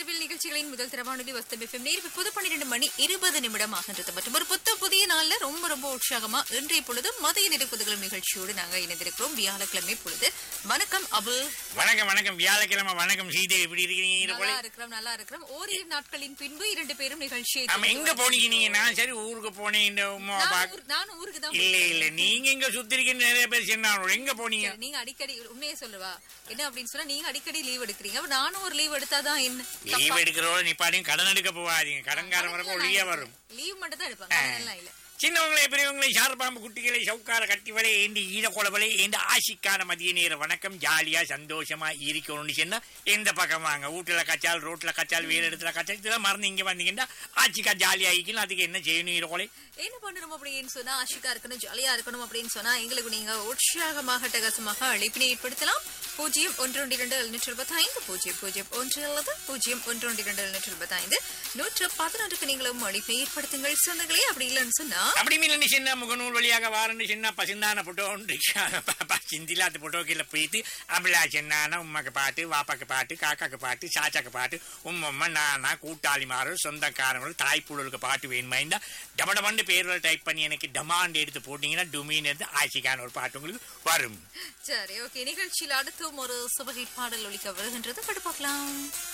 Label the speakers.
Speaker 1: இரவில் நிகழ்ச்சிகளின் முதல் திரவானொலி வஸ்தம் எஃப்எம் நேரம் இப்போது பன்னிரண்டு மணி இருபது நிமிடம் ஆகின்றது மற்றும் ஒரு புத்த புதிய நாள்ல ரொம்ப ரொம்ப உற்சாகமா இன்றைய பொழுது மதிய நெருக்குதுகளும் நிகழ்ச்சியோடு நாங்க இணைந்திருக்கிறோம் வியாழக்கிழமை பொழுது வணக்கம் அபு
Speaker 2: வணக்கம் வணக்கம் வியாழக்கிழமை வணக்கம் சீதை எப்படி இருக்கிறீங்க
Speaker 1: நல்லா இருக்கிறோம் நல்லா இருக்கிறோம் ஓரிரு நாட்களின் பின்பு இரண்டு பேரும் நிகழ்ச்சியை
Speaker 2: ஆமா எங்க போனீங்க நீங்க நான் சரி ஊருக்கு போனேன் இந்த உமா
Speaker 1: நான்
Speaker 2: பாக்க
Speaker 1: ஊர்- நான் ஊருக்கு தான்
Speaker 2: இல்ல இல்ல நீங்க எங்க சுத்திருக்கீங்க நிறைய பேர் சொன்னாங்க எங்க போனீங்க
Speaker 1: சரி, நீங்க அடிக்கடி உண்மையை சொல்லுவா என்ன அப்படின்னு சொன்னா நீங்க அடிக்கடி லீவ் எடுக்கிறீங்க அப்ப நானும் ஒரு லீவ் எடுத்தாதான் என்ன
Speaker 2: லீவ் எடுக்கிறோட நிப்பாடையும் கடன் எடுக்க போகாதீங்க கடன்காரன் வரப்போ ஒழியா வரும்
Speaker 1: லீவ் மட்டும் தான் எடுப்பாங்க அதெல்லாம் இல்ல
Speaker 2: சின்னவங்களே பெரியவங்களே சார்பாம்பு குட்டிகளை சவுக்கார கட்டிவலை ஏண்டி ஈர குழவலை ஏண்டி ஆசிக்கான மதிய நேர வணக்கம் ஜாலியா சந்தோஷமா இருக்கணும்னு சொன்னா எந்த பக்கம் வாங்க வீட்டுல கச்சால் ரோட்ல கச்சால் வேற இடத்துல கச்சால் இதெல்லாம் மறந்து இங்க வந்தீங்கன்னா ஆச்சிக்கா ஜாலியா இருக்கணும் அதுக்கு என்ன செய்யணும் ஈர கொலை
Speaker 1: என்ன பண்ணணும் அப்படின்னு சொன்னா ஆஷிகா இருக்கணும் ஜாலியா இருக்கணும் அப்படின்னு சொன்னா எங்களுக்கு நீங்க உற்சாகமாக டகசமாக அழைப்பினை ஏற்படுத்தலாம் பூஜ்ஜியம் ஒன்று ஒன்று இரண்டு எழுநூற்று இருபத்தி ஐந்து பூஜ்ஜியம் பூஜ்ஜியம் ஒன்று அல்லது பூஜ்ஜியம் ஒன்று ஒன்று இரண்டு எழுநூற்று இருபத்தி ஐந்து நூற்று பதினொன்றுக்கு நீங்களும் அழைப்பை ஏற்படுத்துங்கள் சொந்தங்களே அப்படி இல்லைன்னு சொன்னா
Speaker 2: அப்படி மீன் சின்ன முகநூல் வழியாக வாரண்டு சின்ன பசிந்தான போட்டோ சிந்தில அது போட்டோ கீழே போயிட்டு அப்படிலா சின்னான உம்மாக்கு பாட்டு வாப்பாக்கு பாட்டு காக்காக்கு பாட்டு சாச்சாக்கு பாட்டு உம்மம்மா நானா கூட்டாளி மாறு சொந்தக்காரங்களும் தாய்ப்புழலுக்கு பாட்டு வேணுமா இருந்தா டபடபண்டு பேர்கள் டைப் பண்ணி எனக்கு டமாண்ட் எடுத்து போட்டீங்கன்னா டுமீன் எடுத்து ஆட்சிக்கான ஒரு பாட்டு உங்களுக்கு வரும்
Speaker 1: சரி ஓகே நிகழ்ச்சியில் அடுத்தும் ஒரு சுபகை பாடல் ஒலிக்க வருகின்றது படு பார்க்கலாம்